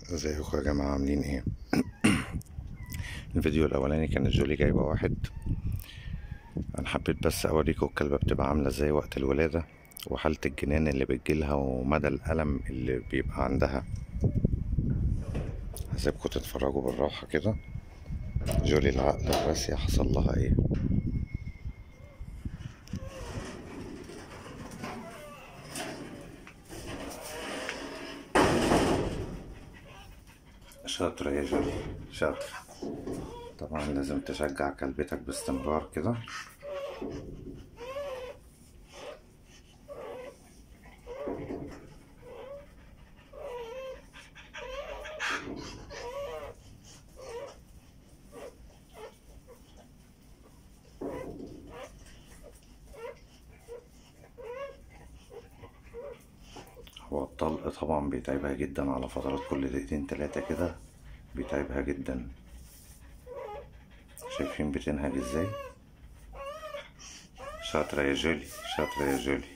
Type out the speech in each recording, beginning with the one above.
ازيكم يا جماعة عاملين ايه الفيديو الاولاني كانت جولي جايبة واحد انا حبيت بس اوريكم الكلبة بتبقى عاملة ازاي وقت الولادة وحالة الجنان اللي بتجيلها ومدى الألم اللي بيبقى عندها هسيبكم تتفرجوا بالراحة كده جولي العقل الراسية حصل لها ايه شاطرة يا جولي شاطرة طبعا لازم تشجع كلبتك باستمرار كده هو الطلق طبعا بيتعبها جدا على فترات كل دقيقتين تلاتة كده بيتعبها جدا شايفين بتنهج ازاي شاطرة يا جولي شاطرة يا جولي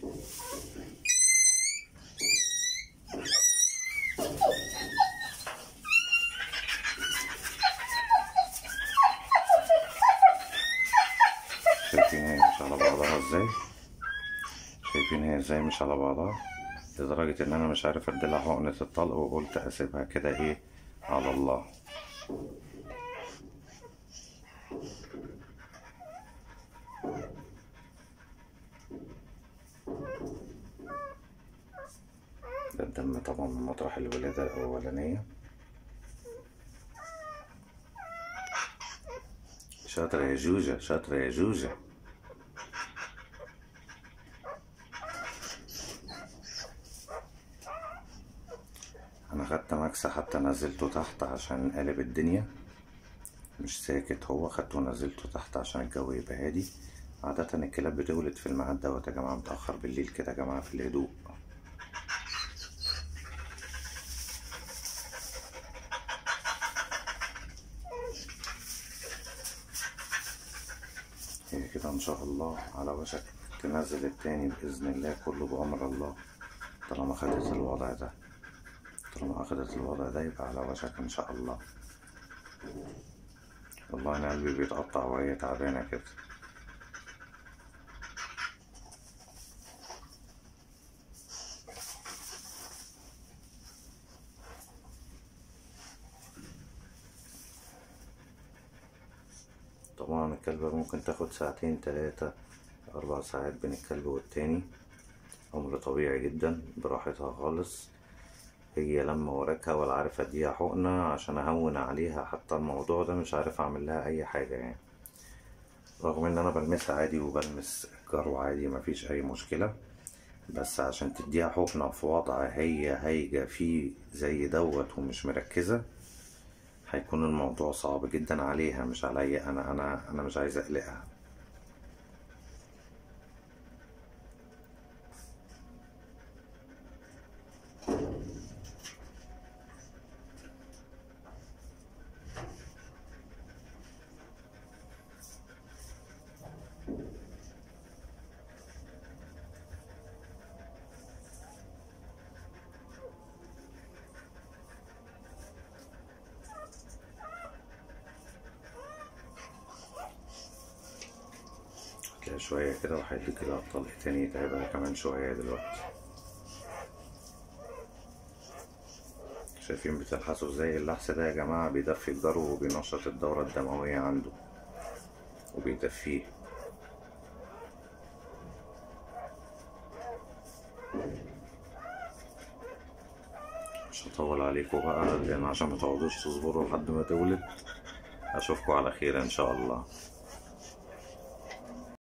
شايفين هي مش على بعضها ازاي شايفين هي ازاي مش على بعضها لدرجة ان انا مش عارف اديلها حقنة الطلق وقلت اسيبها كده ايه على الله ده الدم طبعا من مطرح الولادة الأولانية شاطرة يا جوجة شاطرة يا جوجة أنا خدت مكسة حتى نزلته تحت عشان قلب الدنيا مش ساكت هو خدته ونزلته تحت عشان الجو يبقى هادي عادة الكلاب بتولد في الميعاد دوت يا جماعة متأخر بالليل كده يا جماعة في الهدوء هي كده ان شاء الله على وشك تنزل التاني باذن الله كله بامر الله طالما خدت الوضع ده طالما اخدت الوضع ده يبقى على وشك ان شاء الله والله انا قلبي بيتقطع وهي تعبانه كده طبعا الكلبة ممكن تاخد ساعتين تلاتة أربع ساعات بين الكلب والتاني أمر طبيعي جدا براحتها خالص هي لما وراكها ولا عارف اديها حقنة عشان اهون عليها حتى الموضوع ده مش عارف اعمل لها اي حاجة يعني رغم ان انا بلمسها عادي وبلمس الجرو عادي مفيش اي مشكلة بس عشان تديها حقنة في وضع هي هايجة فيه زي دوت ومش مركزة هيكون الموضوع صعب جدا عليها مش عليا انا انا انا مش عايز اقلقها كده شوية كده وهيدي كده طلق تاني يتعبها كمان شوية دلوقتي شايفين بتلحسوا ازاي اللحس ده يا جماعة بيدفي الجرو وبينشط الدورة الدموية عنده وبيدفيه مش هطول عليكم بقى لان عشان متقعدوش تصبروا لحد ما تولد اشوفكم على خير ان شاء الله